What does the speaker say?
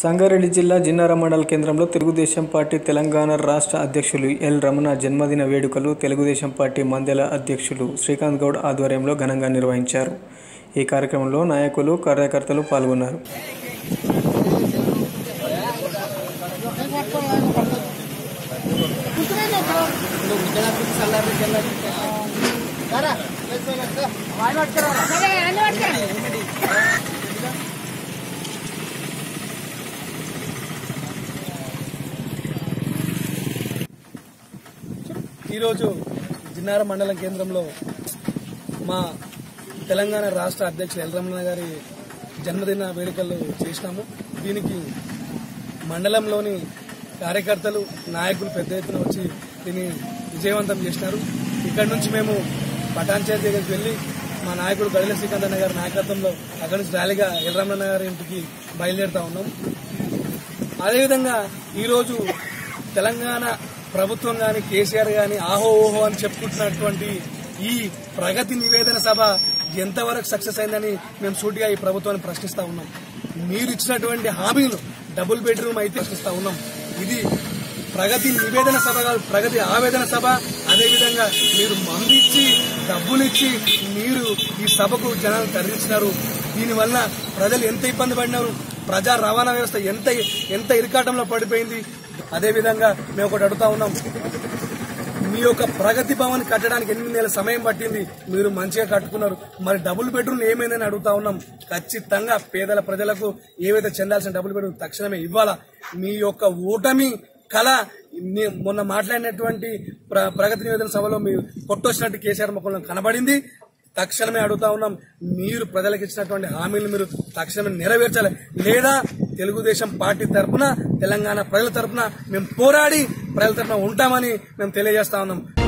సంగారెడ్డి జిల్లా జిన్నార మండల కేంద్రంలో తెలుగుదేశం పార్టీ తెలంగాణ రాష్ట్ర అధ్యక్షులు ఎల్ రమణ జన్మదిన వేడుకలు తెలుగుదేశం పార్టీ మందెల అధ్యక్షులు శ్రీకాంత్ గౌడ్ ఆధ్వర్యంలో ఘనంగా నిర్వహించారు ఈ కార్యక్రమంలో నాయకులు కార్యకర్తలు పాల్గొన్నారు ఈరోజు జిన్నార మండలం కేంద్రంలో మా తెలంగాణ రాష్ట్ర అధ్యక్షులు ఎల్రమణ గారి జన్మదిన వేడుకలు చేసినాము దీనికి మండలంలోని కార్యకర్తలు నాయకులు పెద్ద ఎత్తున వచ్చి దీన్ని విజయవంతం చేసినారు ఇక్కడ నుంచి మేము పటాన్చేరి దగ్గరికి వెళ్ళి మా నాయకుడు గడిల శ్రీకాంత్ అన్న గారి నాయకత్వంలో అక్కడి నుంచి ర్యాలీగా ఎల్రమణ గారి ఇంటికి బయలుదేరుతా ఉన్నాం అదేవిధంగా ఈరోజు తెలంగాణ ప్రభుత్వం కానీ కేసీఆర్ కానీ ఆహో ఓహో అని చెప్పుకుంటున్నటువంటి ఈ ప్రగతి నివేదన సభ ఎంతవరకు సక్సెస్ అయిందని మేము సూటిగా ఈ ప్రభుత్వాన్ని ప్రశ్నిస్తా ఉన్నాం మీరు ఇచ్చినటువంటి హామీలు డబుల్ బెడ్రూమ్ అయితే ప్రశ్నిస్తా ఉన్నాం ఇది ప్రగతి నివేదన సభ కాదు ప్రగతి ఆవేదన సభ అదేవిధంగా మీరు మందిచ్చి డబ్బులిచ్చి మీరు ఈ సభకు జనాలు తరలించినారు దీనివల్ల ప్రజలు ఎంత ఇబ్బంది పడినారు ప్రజా రవాణా వ్యవస్థ ఎంత ఎంత ఇరుకాటంలో పడిపోయింది అదేవిధంగా మేము ఒకటి అడుగుతా ఉన్నాం మీ యొక్క ప్రగతి భవన్ కట్టడానికి ఎన్ని నెలల సమయం పట్టింది మీరు మంచిగా కట్టుకున్నారు మరి డబుల్ బెడ్రూమ్ ఏమైందని అడుగుతా ఉన్నాం ఖచ్చితంగా పేదల ప్రజలకు ఏవైతే చెందాల్సిన డబుల్ బెడ్రూమ్ తక్షణమే ఇవ్వాలా మీ యొక్క ఓటమి కళ నే- మొన్న మాట్లాడినటువంటి ప్ర- ప్రగతి నివేదన సభలో మీరు కొట్టొచ్చినట్టు కేసీఆర్ ముఖంలో కనబడింది తక్షణమే అడుగుతా ఉన్నాం మీరు ప్రజలకు ఇచ్చినటువంటి హామీలు మీరు తక్షణమే నెరవేర్చాలి లేదా తెలుగుదేశం పార్టీ తరపున తెలంగాణ ప్రజల తరపున మేము పోరాడి ప్రజల తరపున ఉంటామని మేము తెలియజేస్తా ఉన్నాం